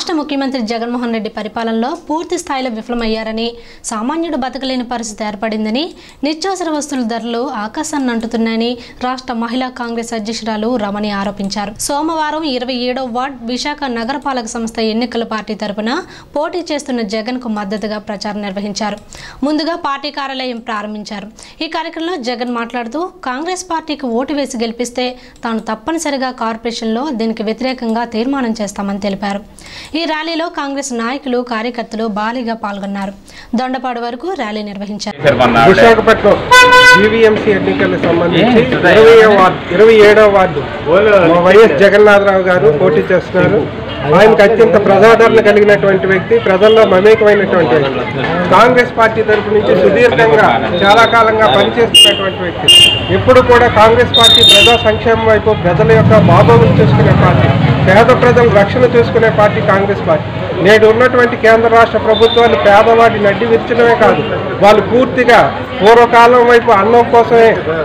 రాష్ట్ర ముఖ్యమంత్రి జగన్మోహన్ రెడ్డి పరిపాలనలో పూర్తి స్థాయిలో విఫలమయ్యారని సామాన్యుడు బతకలేని పరిస్థితి ఏర్పడిందని నిత్యావసర వస్తువుల ధరలు ఆకాశాన్ని అంటుతున్నాయని రాష్ట్ర మహిళా కాంగ్రెస్ అధ్యక్షురాలు రమణి ఆరోపించారు సోమవారం ఇరవై ఏడవ వార్డ్ విశాఖ నగరపాలక సంస్థ ఎన్నికల పార్టీ తరపున పోటీ చేస్తున్న జగన్ కు మద్దతుగా ప్రచారం నిర్వహించారు ముందుగా పార్టీ కార్యాలయం ప్రారంభించారు ఈ కార్యక్రమంలో జగన్ మాట్లాడుతూ కాంగ్రెస్ పార్టీకి ఓటు వేసి గెలిపిస్తే తాను తప్పనిసరిగా కార్పొరేషన్లో దీనికి వ్యతిరేకంగా తీర్మానం చేస్తామని తెలిపారు ఈ ర్యాలీలో కాంగ్రెస్ నాయకులు కార్యకర్తలు భారీగా పాల్గొన్నారు దొండపాడు వరకు ర్యాలీ నిర్వహించారు విశాఖపట్నం జీవీఎంసీ ఎన్నికలకు సంబంధించి ఇరవై వార్డు ఇరవై ఏడవ వార్డు మా వైఎస్ జగన్నాథరావు గారు పోటీ చేస్తున్నారు ఆయనకు అత్యంత ప్రజాదరణ కలిగినటువంటి వ్యక్తి ప్రజల్లో మమేకమైనటువంటి వ్యక్తి కాంగ్రెస్ పార్టీ తరపు నుంచి సుదీర్ఘంగా చాలా కాలంగా పనిచేస్తున్నటువంటి వ్యక్తి ఎప్పుడు కూడా కాంగ్రెస్ పార్టీ ప్రజా సంక్షేమం వైపు ప్రజల యొక్క బాగోగులు చూసుకునే పార్టీ పేద ప్రజల రక్షణ చూసుకునే పార్టీ కాంగ్రెస్ పార్టీ నేడు ఉన్నటువంటి కేంద్ర రాష్ట్ర ప్రభుత్వాలు పేదవాడిని అడ్డి విరచడమే కాదు వాళ్ళు పూర్తిగా పూర్వకాలం వైపు అన్నం కోసమే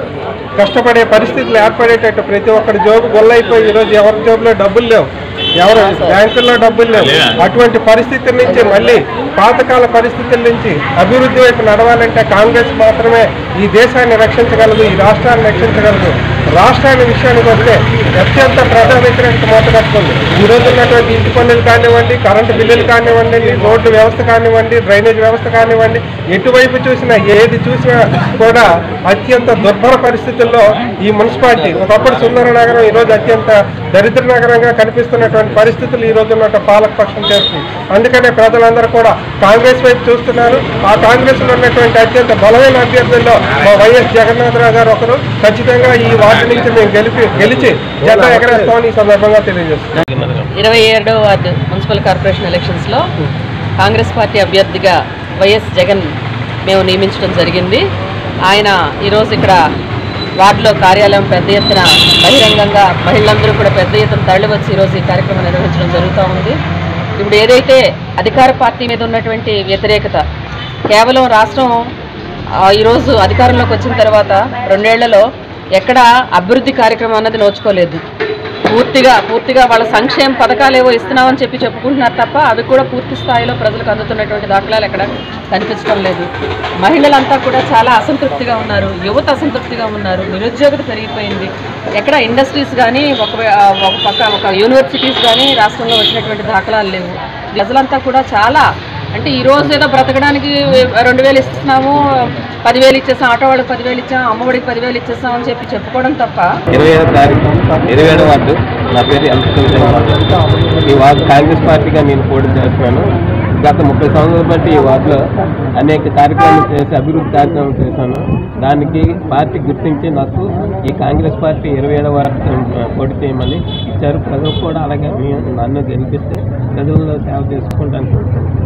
కష్టపడే పరిస్థితులు ఏర్పడేటట్టు ప్రతి ఒక్కరి జోబు గొల్లైపోయి ఈరోజు ఎవరి జోబులో డబ్బులు లేవు ఎవరు బ్యాంకుల్లో డబ్బులు లేవు అటువంటి పరిస్థితుల నుంచి మళ్ళీ పాతకాల పరిస్థితుల నుంచి అభివృద్ధి వైపు నడవాలంటే కాంగ్రెస్ మాత్రమే ఈ దేశాన్ని రక్షించగలదు ఈ రాష్ట్రాన్ని రక్షించగలదు రాష్ట్రాన్ని విషయానికి వస్తే అత్యంత ప్రజా వ్యతిరేకత మూతకట్టుకుంది ఈ రోజు ఉన్నటువంటి ఇంటి పన్నులు కానివ్వండి కరెంటు బిల్లులు కానివ్వండి రోడ్డు వ్యవస్థ కానివ్వండి డ్రైనేజ్ వ్యవస్థ కానివ్వండి ఎటువైపు చూసినా ఏది చూసినా కూడా అత్యంత దుర్భర పరిస్థితుల్లో ఈ మున్సిపాలిటీ ఒకప్పుడు సుందర నగరం ఈరోజు అత్యంత దరిద్ర నగరంగా కనిపిస్తున్నటువంటి పరిస్థితులు ఈ రోజు ఉన్న పాలక పక్షం చేస్తుంది అందుకనే ప్రజలందరూ కూడా కాంగ్రెస్ వైపు చూస్తున్నారు ఆ కాంగ్రెస్ లో ఉన్నటువంటి అత్యంత బలమైన అభ్యర్థుల్లో మా వైఎస్ జగన్నాథరావు గారు ఒకరు ఖచ్చితంగా ఈ వార్డు నుంచి మేము గెలిపి గెలిచి జెండా ఎగరేస్తామని ఈ సందర్భంగా తెలియజేస్తున్నాం ఇరవై ఏడో వార్డు మున్సిపల్ కార్పొరేషన్ ఎలక్షన్స్లో కాంగ్రెస్ పార్టీ అభ్యర్థిగా వైఎస్ జగన్ మేము నియమించడం జరిగింది ఆయన ఈరోజు ఇక్కడ వార్డులో కార్యాలయం పెద్ద ఎత్తున బహిరంగంగా మహిళలందరూ కూడా పెద్ద ఎత్తున తరలి వచ్చి ఈరోజు ఈ కార్యక్రమం నిర్వహించడం జరుగుతూ ఉంది ఇప్పుడు ఏదైతే అధికార పార్టీ మీద ఉన్నటువంటి వ్యతిరేకత కేవలం రాష్ట్రం ఆ, ఈరోజు అధికారంలోకి వచ్చిన తర్వాత రెండేళ్లలో ఎక్కడ అభివృద్ధి కార్యక్రమం అన్నది నోచుకోలేదు పూర్తిగా పూర్తిగా వాళ్ళ సంక్షేమ పథకాలు ఏవో ఇస్తున్నామని చెప్పి చెప్పుకుంటున్నారు తప్ప అవి కూడా పూర్తి స్థాయిలో ప్రజలకు అందుతున్నటువంటి దాఖలాలు ఎక్కడ కనిపించడం లేదు మహిళలంతా కూడా చాలా అసంతృప్తిగా ఉన్నారు యువత అసంతృప్తిగా ఉన్నారు నిరుద్యోగత పెరిగిపోయింది ఎక్కడ ఇండస్ట్రీస్ కానీ ఒక ఒక పక్క ఒక యూనివర్సిటీస్ కానీ రాష్ట్రంలో వచ్చినటువంటి దాఖలాలు లేవు ప్రజలంతా కూడా చాలా అంటే ఈ రోజు ఏదో బ్రతకడానికి రెండు వేలు ఇస్తున్నాము పదివేలు ఇచ్చేసాం ఆటో వాళ్ళకి పదివేలు ఇచ్చాం అమ్మఒడికి పదివేలు ఇచ్చేసాం అని చెప్పి చెప్పుకోవడం తప్ప ఇరవై ఏడో తారీఖు ఇరవై ఏడో వార్డు నా పేరు ఎంపీ ఈ వార్డు కాంగ్రెస్ పార్టీగా నేను పోటీ చేస్తున్నాను గత ముప్పై సంవత్సరాల బట్టి ఈ వార్డులో అనేక కార్యక్రమాలు చేసి అభివృద్ధి కార్యక్రమాలు చేశాను దానికి పార్టీ గుర్తించి నాకు ఈ కాంగ్రెస్ పార్టీ ఇరవై ఏడవ వార్డు పోటీ చేయమని ఇచ్చారు ప్రజలు కూడా అలాగే మీ- నన్ను గెలిపిస్తే ప్రజల్లో సేవ చేసుకుంటాను